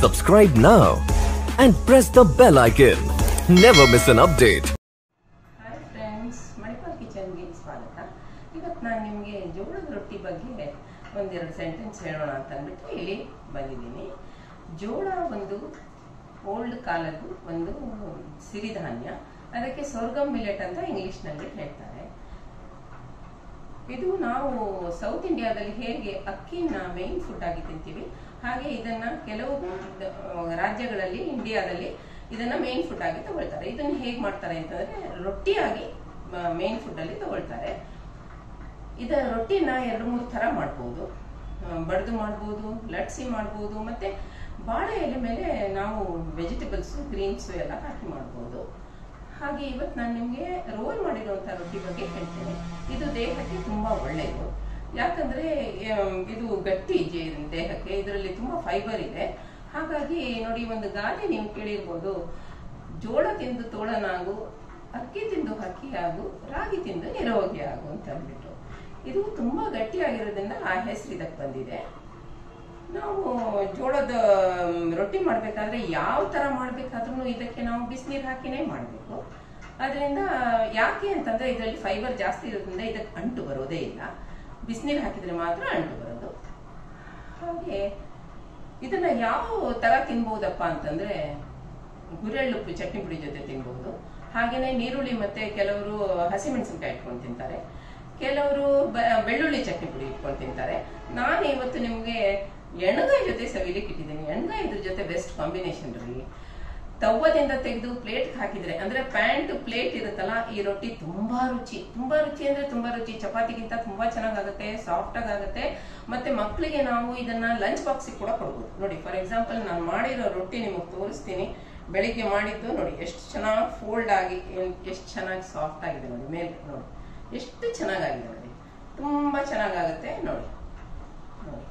Subscribe now and press the bell icon. Never miss an update. Hi friends Manipal ಕಿಚನ್ಗೆ ಸ್ವಾಗತ ಇವತ್ತು ನಾನು ನಿಮಗೆ ಜೋಳದ ರೊಟ್ಟಿ ಬಗ್ಗೆ ಒಂದೆರಡು ಸೆಂಟೆನ್ಸ್ ಹೇಳೋಣ ಅಂತ ಅಂದ್ಬಿಟ್ಟು ಇಲ್ಲಿ ಬಂದಿದ್ದೀನಿ ಜೋಳ ಒಂದು ಓಲ್ಡ್ ಕಾಲದ್ದು ಒಂದು ಸಿರಿಧಾನ್ಯ ಅದಕ್ಕೆ ಸ್ವರ್ಗಂ ಮಿಲೆಟ್ ಅಂತ ಇಂಗ್ಲಿಷ್ನಲ್ಲಿ ಹೇಳ್ತಾರೆ ಇದು ನಾವು ಸೌತ್ ಇಂಡಿಯಾದಲ್ಲಿ ಹೇಗೆ ಅಕ್ಕಿನ ಮೇನ್ ಫುಡ್ ಆಗಿ ತಿಂತೀವಿ ಹಾಗೆ ಇದನ್ನ ಕೆಲವು ದ- ರಾಜ್ಯಗಳಲ್ಲಿ ಇಂಡಿಯಾದಲ್ಲಿ ಇದನ್ನ ಮೇನ್ ಫುಡ್ ಆಗಿ ತಗೊಳ್ತಾರೆ ಇದನ್ನ ಹೇಗೆ ಮಾಡ್ತಾರೆ ಅಂತಂದ್ರೆ ರೊಟ್ಟಿಯಾಗಿ ಮೇನ್ ಫುಡ್ ಅಲ್ಲಿ ತಗೊಳ್ತಾರೆ ಇದ ರೊಟ್ಟಿನ ಎರಡು ಮೂರು ತರ ಮಾಡ್ಬೋದು ಬಡ್ದು ಮಾಡ್ಬೋದು ಲಟ್ಸಿ ಮಾಡ್ಬೋದು ಮತ್ತೆ ಬಾಳೆ ಎಲೆ ಮೇಲೆ ನಾವು ವೆಜಿಟೇಬಲ್ಸ್ ಗ್ರೀನ್ಸ್ ಎಲ್ಲ ಹಾಕಿ ಮಾಡ್ಬೋದು ಹಾಗೆ ಇವತ್ತು ನಾನು ನಿಮಗೆ ರೋಲ್ ಮಾಡಿರುವಂಥ ರೊಟ್ಟಿ ಬಗ್ಗೆ ಹೇಳ್ತೇನೆ ಇದು ದೇಹಕ್ಕೆ ತುಂಬಾ ಒಳ್ಳೆಯದು ಯಾಕಂದ್ರೆ ಆಮ್, ಇದು ಗಟ್ಟಿ ಜೇ- ದೇಹಕ್ಕೆ ಇದರಲ್ಲಿ ತುಂಬಾ ಫೈಬರ್ ಇದೆ ಹಾಗಾಗಿ ನೋಡಿ ಒಂದು ಗಾದೆ ನೀವು ಕೇಳಿರ್ಬೋದು ಜೋಳ ತಿಂದು ತೋಳನಾಗು ಅಕ್ಕಿ ತಿಂದು ಹಕ್ಕಿಯಾಗು ರಾಗಿ ತಿಂದು ನಿರೋಗಿ ಆಗು ಅಂತ ಅಂದ್ಬಿಟ್ಟು ಇದು ತುಂಬಾ ಗಟ್ಟಿಯಾಗಿರೋದ್ರಿಂದ ಆ ಹೆಸರು ಇದಕ್ಕೆ ಬಂದಿದೆ ನಾವು ಜೋಳದ ಮ್, ರೊಟ್ಟಿ ಮಾಡಬೇಕಾದ್ರೆ ಯಾವ ತರ ಮಾಡಬೇಕಾದ್ರೂ ಇದಕ್ಕೆ ನಾವು ಬಿಸಿನೀರು ಹಾಕಿನೇ ಮಾಡಬೇಕು ಅದರಿಂದ ಯಾಕೆ ಅಂತಂದ್ರೆ ಇದರಲ್ಲಿ ಫೈಬರ್ ಜಾಸ್ತಿ ಇರೋದ್ರಿಂದ ಇದಕ್ಕೆ ಅಂಟು ಬರೋದೇ ಇಲ್ಲ ಬಿಸಿನೀರು ಹಾಕಿದ್ರೆ ಮಾತ್ರ ಅಂಟು ಬರೋದು ಹಾಗೆ ಇದನ್ನ ಯಾವ ತರ ತಿನ್ಬಹುದಪ್ಪ ಅಂತಂದ್ರೆ ಗುರೆಳ್ಳುಪ್ಪು ಚಟ್ನಿ ಪುಡಿ ಜೊತೆ ತಿನ್ಬಹುದು ಹಾಗೇನೆ ನೀರುಳ್ಳಿ ಮತ್ತೆ ಕೆಲವರು ಹಸಿಮೆಣಸಿನಕಾಯಿ ಇಟ್ಕೊಂಡು ತಿಂತಾರೆ ಕೆಲವರು ಬ- ಬೆಳ್ಳುಳ್ಳಿ ಚಟ್ನಿ ಪುಡಿ ಇಟ್ಕೊಂಡು ತಿಂತಾರೆ ನಾನು ಇವತ್ತು ನಿಮಗೆ ಎಣ್ಗಾಯಿ ಜೊತೆ ಸವಿಲಿಕ್ಕೆ ಇಟ್ಟಿದ್ದೀನಿ ಎಣ್ಗಾಯಿ ಇದ್ರ ಜೊತೆ ಬೆಸ್ಟ್ ಕಾಂಬಿನೇಷನ್ ರೀ ತವ್ವದಿಂದ ತೆಗೆದು ಪ್ಲೇಟ್ ಹಾಕಿದ್ರೆ ಅಂದ್ರೆ ಪ್ಯಾಂಟ್ ಪ್ಲೇಟ್ ಇರುತ್ತಲ್ಲ ಈ ರೊಟ್ಟಿ ತುಂಬಾ ರುಚಿ ತುಂಬಾ ರುಚಿ ಅಂದ್ರೆ ತುಂಬಾ ರುಚಿ ಚಪಾತಿಗಿಂತ ತುಂಬಾ ಚೆನ್ನಾಗಾಗುತ್ತೆ ಸಾಫ್ಟ್ ಆಗುತ್ತೆ ಮತ್ತೆ ಮಕ್ಕಳಿಗೆ ನಾವು ಇದನ್ನ ಲಂಚ್ ಬಾಕ್ಸಿಗೆ ಕೂಡ ಕೊಡ್ಬೋದು ನೋಡಿ ಫಾರ್ ಎಕ್ಸಾಂಪಲ್ ನಾನು ಮಾಡಿರೋ ರೊಟ್ಟಿ ನಿಮಗೆ ತೋರಿಸ್ತೀನಿ ಬೆಳಿಗ್ಗೆ ಮಾಡಿದ್ದು ನೋಡಿ ಎಷ್ಟು ಚೆನ್ನಾಗಿ ಫೋಲ್ಡ್ ಆಗಿ ಎಷ್ಟು ಚೆನ್ನಾಗಿ ಸಾಫ್ಟ್ ಆಗಿದೆ ನೋಡಿ ಮೇಲೆ ನೋಡಿ ಎಷ್ಟು ಚೆನ್ನಾಗಾಗಿದೆ ನೋಡಿ ತುಂಬಾ ಚೆನ್ನಾಗಾಗುತ್ತೆ ನೋಡಿ ನೋಡಿ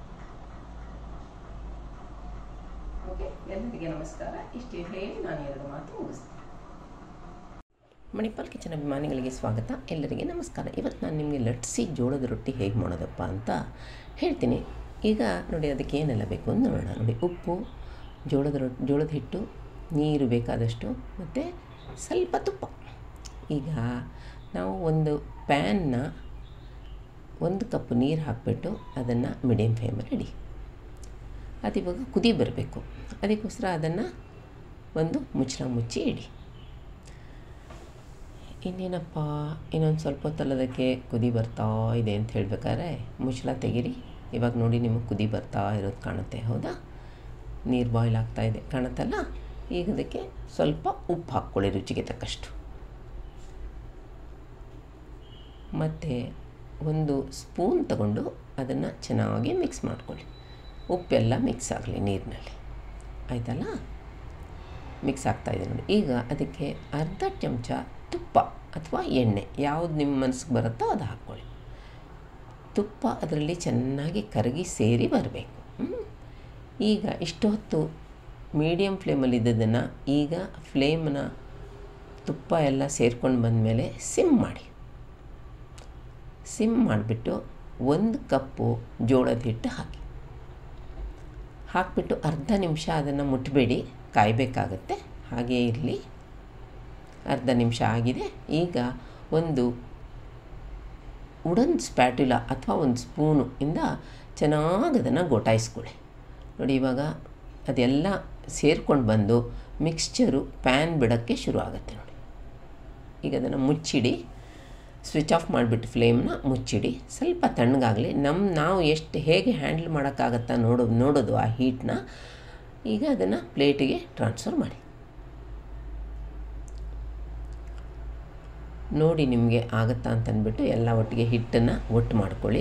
ಓಕೆ ಎಲ್ಲರಿಗೆ ನಮಸ್ಕಾರ ಇಷ್ಟು ಹೇಳಿ ನಾನು ಎರಡು ಮಾತು ಮುಗಿಸ್ತೀನಿ ಮಣಿಪಾಲ್ ಕಿಚನ್ ಅಭಿಮಾನಿಗಳಿಗೆ ಸ್ವಾಗತ ಎಲ್ಲರಿಗೆ ನಮಸ್ಕಾರ ಇವತ್ತು ನಾನು ನಿಮಗೆ ಲಟ್ಸಿ ಜೋಳದ ರೊಟ್ಟಿ ಹೇಗೆ ಮಾಡೋದಪ್ಪ ಅಂತ ಹೇಳ್ತೀನಿ ಈಗ ನೋಡಿ ಅದಕ್ಕೆ ಏನೆಲ್ಲ ಬೇಕು ಅಂತ ನೋಡೋಣ ನೋಡಿ ಉಪ್ಪು ಜೋಳದ ರೊಟ್ಟಿ ಜೋಳದ ಹಿಟ್ಟು ನೀರು ಬೇಕಾದಷ್ಟು ಮತ್ತು ಸ್ವಲ್ಪ ತುಪ್ಪ ಈಗ ನಾವು ಒಂದು ಪ್ಯಾನ್ನ ಒಂದು ಕಪ್ ನೀರು ಹಾಕಿಬಿಟ್ಟು ಅದನ್ನು ಮೀಡಿಯಮ್ ಫ್ಲೇಮಲ್ಲಿ ಇಡಿ ಅದು ಇವಾಗ ಕುದಿ ಬರಬೇಕು ಅದಕ್ಕೋಸ್ಕರ ಅದನ್ನು ಒಂದು ಮುಚ್ಚಳ ಮುಚ್ಚಿ ಇಡಿ ಇನ್ನೇನಪ್ಪ ಇನ್ನೊಂದು ಸ್ವಲ್ಪ ಹೊತ್ತಲ್ಲಿ ಅದಕ್ಕೆ ಕುದಿ ಬರ್ತಾ ಇದೆ ಅಂತ ಹೇಳ್ಬೇಕಾದ್ರೆ ಮುಚ್ಚಳ ತೆಗೀರಿ ಇವಾಗ ನೋಡಿ ನಿಮಗೆ ಕುದಿ ಬರ್ತಾ ಇರೋದು ಕಾಣುತ್ತೆ ಹೌದಾ ನೀರು ಬಾಯ್ಲ್ ಆಗ್ತಾ ಇದೆ ಕಾಣುತ್ತಲ್ಲ ಈಗ ಅದಕ್ಕೆ ಸ್ವಲ್ಪ ಉಪ್ಪು ಹಾಕ್ಕೊಳ್ಳಿ ರುಚಿಗೆ ತಕ್ಕಷ್ಟು ಮತ್ತು ಒಂದು ಸ್ಪೂನ್ ತಗೊಂಡು ಅದನ್ನು ಚೆನ್ನಾಗಿ ಮಿಕ್ಸ್ ಮಾಡ್ಕೊಳ್ಳಿ ಉಪ್ಪೆಲ್ಲ ಮಿಕ್ಸ್ ಆಗಲಿ ನೀರಿನಲ್ಲಿ ಆಯ್ತಲ್ಲ ಮಿಕ್ಸ್ ಆಗ್ತಾಯಿದೆ ನೋಡಿ ಈಗ ಅದಕ್ಕೆ ಅರ್ಧ ಚಮಚ ತುಪ್ಪ ಅಥವಾ ಎಣ್ಣೆ ಯಾವುದು ನಿಮ್ಮ ಮನಸ್ಸಿಗೆ ಬರುತ್ತೋ ಅದು ಹಾಕ್ಕೊಳ್ಳಿ ತುಪ್ಪ ಅದರಲ್ಲಿ ಚೆನ್ನಾಗಿ ಕರಗಿ ಸೇರಿ ಬರಬೇಕು ಈಗ ಇಷ್ಟು ಹೊತ್ತು ಮೀಡಿಯಮ್ ಫ್ಲೇಮಲ್ಲಿ ಇದ್ದದನ್ನು ಈಗ ಫ್ಲೇಮನ್ನ ತುಪ್ಪ ಎಲ್ಲ ಸೇರ್ಕೊಂಡು ಬಂದಮೇಲೆ ಸಿಮ್ ಮಾಡಿ ಸಿಮ್ ಮಾಡಿಬಿಟ್ಟು ಒಂದು ಕಪ್ಪು ಜೋಳದ ಹಿಟ್ಟು ಹಾಕಿ ಹಾಕಿಬಿಟ್ಟು ಅರ್ಧ ನಿಮಿಷ ಅದನ್ನು ಮುಟ್ಟಬೇಡಿ ಕಾಯಬೇಕಾಗತ್ತೆ ಹಾಗೇ ಇರಲಿ ಅರ್ಧ ನಿಮಿಷ ಆಗಿದೆ ಈಗ ಒಂದು ಉಡನ್ ಸ್ಪ್ಯಾಟುಲ ಅಥವಾ ಒಂದು ಸ್ಪೂನು ಇಂದ ಚೆನ್ನಾಗಿ ಅದನ್ನು ಗೊಟಾಯಿಸ್ಕೊಳ್ಳಿ ನೋಡಿ ಇವಾಗ ಅದೆಲ್ಲ ಸೇರ್ಕೊಂಡು ಬಂದು ಮಿಕ್ಸ್ಚರು ಪ್ಯಾನ್ ಬಿಡೋಕ್ಕೆ ಶುರು ಆಗುತ್ತೆ ನೋಡಿ ಈಗ ಅದನ್ನು ಮುಚ್ಚಿಡಿ ಸ್ವಿಚ್ ಆಫ್ ಮಾಡಿಬಿಟ್ಟು ಫ್ಲೇಮ್ನ ಮುಚ್ಚಿಡಿ ಸ್ವಲ್ಪ ತಣ್ಣಗಾಗಲಿ ನಮ್ಮ ನಾವು ಎಷ್ಟು ಹೇಗೆ ಹ್ಯಾಂಡಲ್ ಮಾಡೋಕ್ಕಾಗತ್ತಾ ನೋಡೋದು ನೋಡೋದು ಆ ಹೀಟ್ನ ಈಗ ಅದನ್ನು ಪ್ಲೇಟಿಗೆ ಟ್ರಾನ್ಸ್ಫರ್ ಮಾಡಿ ನೋಡಿ ನಿಮಗೆ ಆಗುತ್ತಾ ಅಂತ ಅಂದ್ಬಿಟ್ಟು ಎಲ್ಲ ಒಟ್ಟಿಗೆ ಹಿಟ್ಟನ್ನು ಒಟ್ಟು ಮಾಡ್ಕೊಳ್ಳಿ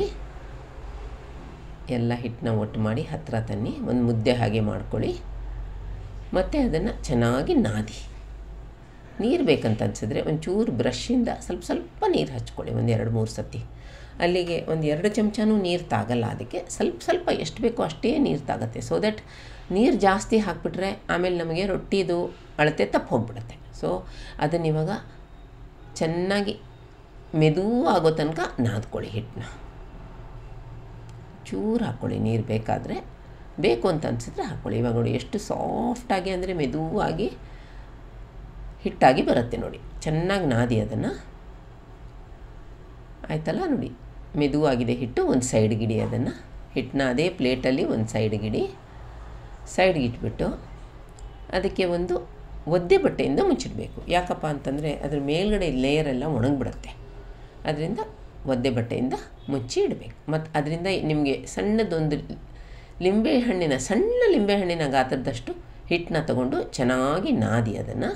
ಎಲ್ಲ ಹಿಟ್ಟನ್ನ ಒಟ್ಟು ಮಾಡಿ ಹತ್ತಿರ ತನ್ನಿ ಒಂದು ಮುದ್ದೆ ಹಾಗೆ ಮಾಡ್ಕೊಳ್ಳಿ ಮತ್ತು ಅದನ್ನು ಚೆನ್ನಾಗಿ ನಾದಿ ನೀರು ಬೇಕಂತ ಅನಿಸಿದ್ರೆ ಒಂಚೂರು ಬ್ರಷಿಂದ ಸ್ವಲ್ಪ ಸ್ವಲ್ಪ ನೀರು ಹಚ್ಕೊಳ್ಳಿ ಒಂದು ಎರಡು ಮೂರು ಸತಿ ಅಲ್ಲಿಗೆ ಒಂದು ಎರಡು ಚಮಚನೂ ನೀರು ತಾಗಲ್ಲ ಅದಕ್ಕೆ ಸ್ವಲ್ಪ ಸ್ವಲ್ಪ ಎಷ್ಟು ಬೇಕೋ ಅಷ್ಟೇ ನೀರು ತಾಗತ್ತೆ ಸೊ ದಟ್ ನೀರು ಜಾಸ್ತಿ ಹಾಕ್ಬಿಟ್ರೆ ಆಮೇಲೆ ನಮಗೆ ರೊಟ್ಟಿದು ಅಳತೆ ತಪ್ಪು ಹೋಗ್ಬಿಡುತ್ತೆ ಸೊ ಅದನ್ನ ಇವಾಗ ಚೆನ್ನಾಗಿ ಮೆದುವಾಗೋ ತನಕ ನಾದ್ಕೊಳ್ಳಿ ಹಿಟ್ಟನ್ನ ಚೂರು ಹಾಕ್ಕೊಳ್ಳಿ ನೀರು ಬೇಕಾದರೆ ಬೇಕು ಅಂತ ಅನಿಸಿದ್ರೆ ಹಾಕ್ಕೊಳ್ಳಿ ಇವಾಗ ನೋಡಿ ಎಷ್ಟು ಸಾಫ್ಟಾಗಿ ಅಂದರೆ ಮೆದುವಾಗಿ ಹಿಟ್ಟಾಗಿ ಬರುತ್ತೆ ನೋಡಿ ಚೆನ್ನಾಗಿ ನಾದಿ ಅದನ್ನು ಆಯ್ತಲ್ಲ ನೋಡಿ ಮೆದುವಾಗಿದೆ ಹಿಟ್ಟು ಒಂದು ಸೈಡ್ಗೆ ಇಡಿ ಅದನ್ನು ಹಿಟ್ಟನ್ನ ಅದೇ ಪ್ಲೇಟಲ್ಲಿ ಒಂದು ಸೈಡ್ಗೆ ಇಡಿ ಸೈಡ್ಗೆ ಇಟ್ಬಿಟ್ಟು ಅದಕ್ಕೆ ಒಂದು ಒದ್ದೆ ಬಟ್ಟೆಯಿಂದ ಮುಚ್ಚಿಡಬೇಕು ಯಾಕಪ್ಪ ಅಂತಂದರೆ ಅದ್ರ ಮೇಲ್ಗಡೆ ಲೇಯರ್ ಎಲ್ಲ ಒಣಗಿಬಿಡುತ್ತೆ ಅದರಿಂದ ಒದ್ದೆ ಬಟ್ಟೆಯಿಂದ ಮುಚ್ಚಿ ಇಡಬೇಕು ಮತ್ತು ಅದರಿಂದ ನಿಮಗೆ ಸಣ್ಣದೊಂದು ಲಿಂಬೆಹಣ್ಣಿನ ಸಣ್ಣ ಲಿಂಬೆಹಣ್ಣಿನ ಗಾತ್ರದಷ್ಟು ಹಿಟ್ಟನ್ನ ತಗೊಂಡು ಚೆನ್ನಾಗಿ ನಾದಿ ಅದನ್ನು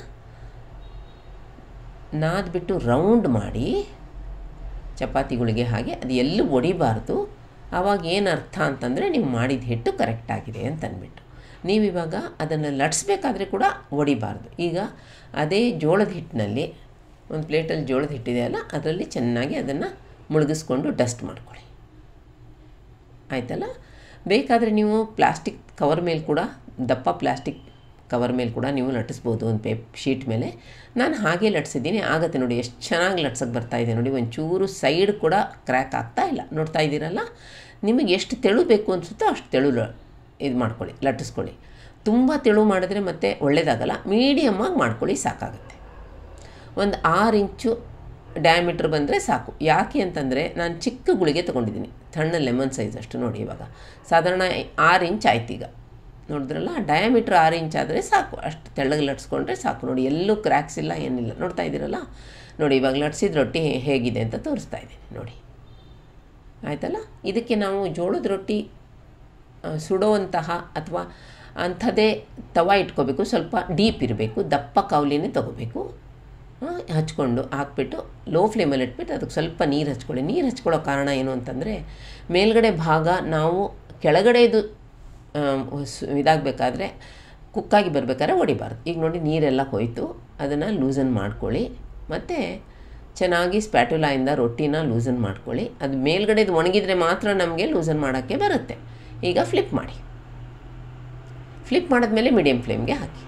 ನಾದ್ಬಿಟ್ಟು ರೌಂಡ್ ಮಾಡಿ ಚಪಾತಿಗಳಿಗೆ ಹಾಗೆ ಅದು ಎಲ್ಲೂ ಒಡಿಬಾರ್ದು ಆವಾಗ ಏನು ಅರ್ಥ ಅಂತಂದರೆ ನೀವು ಮಾಡಿದ ಹಿಟ್ಟು ಕರೆಕ್ಟಾಗಿದೆ ಅಂತ ಅಂದ್ಬಿಟ್ಟು ನೀವಿವಾಗ ಅದನ್ನು ಲಟ್ಸ್ಬೇಕಾದ್ರೆ ಕೂಡ ಒಡಿಬಾರ್ದು ಈಗ ಅದೇ ಜೋಳದ ಹಿಟ್ಟಿನಲ್ಲಿ ಒಂದು ಪ್ಲೇಟಲ್ಲಿ ಜೋಳದ ಹಿಟ್ಟಿದೆಯಲ್ಲ ಅದರಲ್ಲಿ ಚೆನ್ನಾಗಿ ಅದನ್ನು ಮುಳುಗಿಸ್ಕೊಂಡು ಡಸ್ಟ್ ಮಾಡ್ಕೊಳ್ಳಿ ಆಯ್ತಲ್ಲ ಬೇಕಾದರೆ ನೀವು ಪ್ಲಾಸ್ಟಿಕ್ ಕವರ್ ಮೇಲೆ ಕೂಡ ದಪ್ಪ ಪ್ಲಾಸ್ಟಿಕ್ ಕವರ್ ಮೇಲೆ ಕೂಡ ನೀವು ಲಟ್ಟಿಸ್ಬೋದು ಒಂದು ಪೇಪ್ ಶೀಟ್ ಮೇಲೆ ನಾನು ಹಾಗೆ ಲಟ್ಸಿದ್ದೀನಿ ಆಗತ್ತೆ ನೋಡಿ ಎಷ್ಟು ಚೆನ್ನಾಗಿ ಲಟ್ಸೋಕ್ಕೆ ಬರ್ತಾಯಿದೆ ನೋಡಿ ಒಂಚೂರು ಸೈಡ್ ಕೂಡ ಕ್ರ್ಯಾಕ್ ಆಗ್ತಾ ಇಲ್ಲ ನೋಡ್ತಾ ಇದ್ದೀರಲ್ಲ ನಿಮಗೆ ಎಷ್ಟು ತೆಳು ಬೇಕು ಅನಿಸುತ್ತೋ ಅಷ್ಟು ತೆಳು ಲ- ಇದು ಮಾಡ್ಕೊಳ್ಳಿ ಲಟ್ಟಿಸ್ಕೊಳ್ಳಿ ತುಂಬ ತೆಳು ಮಾಡಿದ್ರೆ ಮತ್ತೆ ಒಳ್ಳೆಯದಾಗಲ್ಲ ಮೀಡಿಯಮ್ಮಾಗಿ ಮಾಡ್ಕೊಳ್ಳಿ ಸಾಕಾಗುತ್ತೆ ಒಂದು ಆರು ಇಂಚು ಡಯಾಮೀಟ್ರ್ ಬಂದರೆ ಸಾಕು ಯಾಕೆ ಅಂತಂದರೆ ನಾನು ಚಿಕ್ಕ ಗುಳಿಗೆ ತೊಗೊಂಡಿದ್ದೀನಿ ಸಣ್ಣ ಲೆಮನ್ ಸೈಜ್ ಅಷ್ಟು ನೋಡಿ ಇವಾಗ ಸಾಧಾರಣ ಆರು ಇಂಚ್ ಆಯ್ತು ಈಗ ನೋಡಿದ್ರಲ್ಲ ಡಯಾಮೀಟ್ರ್ ಆರು ಇಂಚ್ ಆದರೆ ಸಾಕು ಅಷ್ಟು ತೆಳ್ಳಗೆ ಲಟ್ಸ್ಕೊಂಡ್ರೆ ಸಾಕು ನೋಡಿ ಎಲ್ಲೂ ಕ್ರ್ಯಾಕ್ಸ್ ಇಲ್ಲ ಏನಿಲ್ಲ ನೋಡ್ತಾ ಇದ್ದೀರಲ್ಲ ನೋಡಿ ಇವಾಗ ಲಟ್ಸಿದ ರೊಟ್ಟಿ ಹೇಗಿದೆ ಅಂತ ತೋರಿಸ್ತಾ ಇದ್ದೀನಿ ನೋಡಿ ಆಯ್ತಲ್ಲ ಇದಕ್ಕೆ ನಾವು ಜೋಳದ ರೊಟ್ಟಿ ಆ, ಸುಡುವಂತಹ ಅಥವಾ ಅಂಥದ್ದೇ ತವ ಇಟ್ಕೋಬೇಕು ಸ್ವಲ್ಪ ಡೀಪ್ ಇರಬೇಕು ದಪ್ಪ ಕಾವಲಿನೇ ತೊಗೋಬೇಕು ಆ, ಹಚ್ಕೊಂಡು ಹಾಕ್ಬಿಟ್ಟು ಲೋ ಫ್ಲೇಮಲ್ಲಿ ಇಟ್ಬಿಟ್ಟು ಅದಕ್ಕೆ ಸ್ವಲ್ಪ ನೀರು ಹಚ್ಕೊಳ್ಳಿ ನೀರು ಹಚ್ಕೊಳ್ಳೋ ಕಾರಣ ಏನು ಅಂತಂದರೆ ಮೇಲ್ಗಡೆ ಭಾಗ ನಾವು ಕೆಳಗಡೆದು ಇದಾಗಬೇಕಾದ್ರೆ ಕುಕ್ಕಾಗಿ ಬರಬೇಕಾದ್ರೆ ಹೊಡಿಬಾರ್ದು ಈಗ ನೋಡಿ ನೀರೆಲ್ಲ ಹೋಯ್ತು ಅದನ್ನು ಲೂಸನ್ ಮಾಡ್ಕೊಳ್ಳಿ ಮತ್ತು ಚೆನ್ನಾಗಿ ಸ್ಪ್ಯಾಟುಲಾಯಿಂದ ರೊಟ್ಟಿನ ಲೂಸನ್ ಮಾಡ್ಕೊಳ್ಳಿ ಅದು ಮೇಲ್ಗಡೆದು ಒಣಗಿದ್ರೆ ಮಾತ್ರ ನಮಗೆ ಲೂಸನ್ ಮಾಡೋಕ್ಕೆ ಬರುತ್ತೆ ಈಗ ಫ್ಲಿಪ್ ಮಾಡಿ ಫ್ಲಿಪ್ ಮಾಡಿದ್ಮೇಲೆ ಮೀಡಿಯಮ್ ಫ್ಲೇಮ್ಗೆ ಹಾಕಿ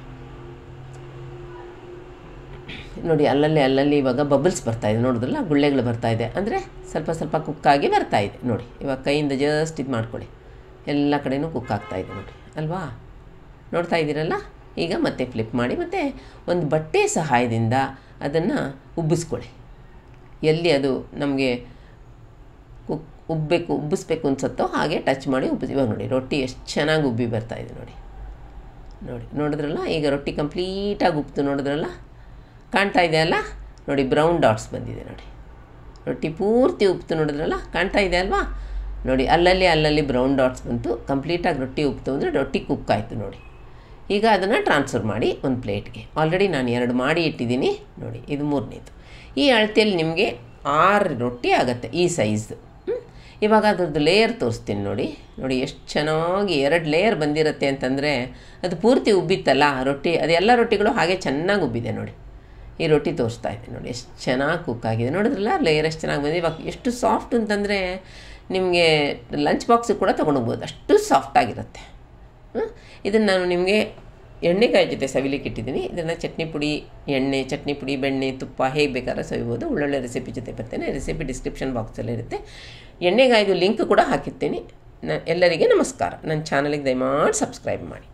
ನೋಡಿ ಅಲ್ಲಲ್ಲಿ ಅಲ್ಲಲ್ಲಿ ಇವಾಗ ಬಬಲ್ಸ್ ಬರ್ತಾಯಿದೆ ನೋಡಿದ್ರಲ್ಲ ಗುಳ್ಳೆಗಳು ಬರ್ತಾಯಿದೆ ಅಂದರೆ ಸ್ವಲ್ಪ ಸ್ವಲ್ಪ ಕುಕ್ಕಾಗಿ ಬರ್ತಾಯಿದೆ ನೋಡಿ ಇವಾಗ ಕೈಯಿಂದ ಜಸ್ಟ್ ಇದು ಮಾಡ್ಕೊಳ್ಳಿ ಎಲ್ಲ ಕಡೆನೂ ಕುಕ್ ಆಗ್ತಾಯಿದೆ ನೋಡಿ ಅಲ್ವಾ ನೋಡ್ತಾ ಇದ್ದೀರಲ್ಲ ಈಗ ಮತ್ತೆ ಫ್ಲಿಪ್ ಮಾಡಿ ಮತ್ತು ಒಂದು ಬಟ್ಟೆ ಸಹಾಯದಿಂದ ಅದನ್ನು ಉಬ್ಬಿಸ್ಕೊಳ್ಳಿ ಎಲ್ಲಿ ಅದು ನಮಗೆ ಕುಕ್ ಉಬ್ಬಬೇಕು ಉಬ್ಬಿಸ್ಬೇಕು ಅನ್ಸುತ್ತೋ ಹಾಗೆ ಟಚ್ ಮಾಡಿ ಉಬ್ಬಿಸಿ ಇವಾಗ ನೋಡಿ ರೊಟ್ಟಿ ಎಷ್ಟು ಚೆನ್ನಾಗಿ ಉಬ್ಬಿ ಬರ್ತಾ ಇದೆ ನೋಡಿ ನೋಡಿ ನೋಡಿದ್ರಲ್ಲ ಈಗ ರೊಟ್ಟಿ ಕಂಪ್ಲೀಟಾಗಿ ಉಬ್ತು ನೋಡಿದ್ರಲ್ಲ ಕಾಣ್ತಾ ಇದೆ ಅಲ್ಲ ನೋಡಿ ಬ್ರೌನ್ ಡಾಟ್ಸ್ ಬಂದಿದೆ ನೋಡಿ ರೊಟ್ಟಿ ಪೂರ್ತಿ ಉಪ್ತು ನೋಡಿದ್ರಲ್ಲ ಕಾಣ್ತಾ ಇದೆ ಅಲ್ವಾ ನೋಡಿ ಅಲ್ಲಲ್ಲಿ ಅಲ್ಲಲ್ಲಿ ಬ್ರೌನ್ ಡಾಟ್ಸ್ ಬಂತು ಕಂಪ್ಲೀಟಾಗಿ ರೊಟ್ಟಿ ಉಪ್ತು ಅಂದರೆ ರೊಟ್ಟಿ ಕುಕ್ ಆಯಿತು ನೋಡಿ ಈಗ ಅದನ್ನು ಟ್ರಾನ್ಸ್ಫರ್ ಮಾಡಿ ಒಂದು ಪ್ಲೇಟ್ಗೆ ಆಲ್ರೆಡಿ ನಾನು ಎರಡು ಮಾಡಿ ಇಟ್ಟಿದ್ದೀನಿ ನೋಡಿ ಇದು ಮೂರನೇದು ಈ ಅಳತೆಯಲ್ಲಿ ನಿಮಗೆ ಆರು ರೊಟ್ಟಿ ಆಗುತ್ತೆ ಈ ಸೈಜ್ದು ಹ್ಮ್? ಇವಾಗ ಅದ್ರದ್ದು ಲೇಯರ್ ತೋರಿಸ್ತೀನಿ ನೋಡಿ ನೋಡಿ ಎಷ್ಟು ಚೆನ್ನಾಗಿ ಎರಡು ಲೇಯರ್ ಬಂದಿರುತ್ತೆ ಅಂತಂದರೆ ಅದು ಪೂರ್ತಿ ಉಬ್ಬಿತ್ತಲ್ಲ ರೊಟ್ಟಿ ಅದೆಲ್ಲ ರೊಟ್ಟಿಗಳು ಹಾಗೆ ಚೆನ್ನಾಗಿ ಉಬ್ಬಿದೆ ನೋಡಿ ಈ ರೊಟ್ಟಿ ತೋರಿಸ್ತಾ ಇದೆ ನೋಡಿ ಎಷ್ಟು ಚೆನ್ನಾಗಿ ಕುಕ್ ಆಗಿದೆ ನೋಡಿದ್ರಲ್ಲ ಲೇಯರ್ ಎಷ್ಟು ಚೆನ್ನಾಗಿ ಬಂದಿದೆ ಇವಾಗ ಎಷ್ಟು ಸಾಫ್ಟ್ ಅಂತಂದರೆ ನಿಮಗೆ ಲಂಚ್ ಬಾಕ್ಸಿಗೆ ಕೂಡ ತೊಗೊಂಡೋಗ್ಬೋದು ಅಷ್ಟು ಸಾಫ್ಟಾಗಿರುತ್ತೆ ಇದನ್ನು ನಾನು ನಿಮಗೆ ಎಣ್ಣೆಕಾಯಿ ಜೊತೆ ಸವಿಲಿಕ್ಕೆ ಇಟ್ಟಿದ್ದೀನಿ ಇದನ್ನು ಚಟ್ನಿ ಪುಡಿ ಎಣ್ಣೆ ಚಟ್ನಿ ಪುಡಿ ಬೆಣ್ಣೆ ತುಪ್ಪ ಹೇಗೆ ಬೇಕಾದ್ರೆ ಸವಿಬೋದು ಒಳ್ಳೊಳ್ಳೆ ರೆಸಿಪಿ ಜೊತೆ ಬರ್ತೇನೆ ರೆಸಿಪಿ ಡಿಸ್ಕ್ರಿಪ್ಷನ್ ಬಾಕ್ಸಲ್ಲಿ ಇರುತ್ತೆ ಎಣ್ಣೆಗಾಯ್ದು ಲಿಂಕ್ ಕೂಡ ಹಾಕಿರ್ತೀನಿ ನ ಎಲ್ಲರಿಗೆ ನಮಸ್ಕಾರ ನನ್ನ ಚಾನಲಿಗೆ ದಯಮಾಡಿ ಸಬ್ಸ್ಕ್ರೈಬ್ ಮಾಡಿ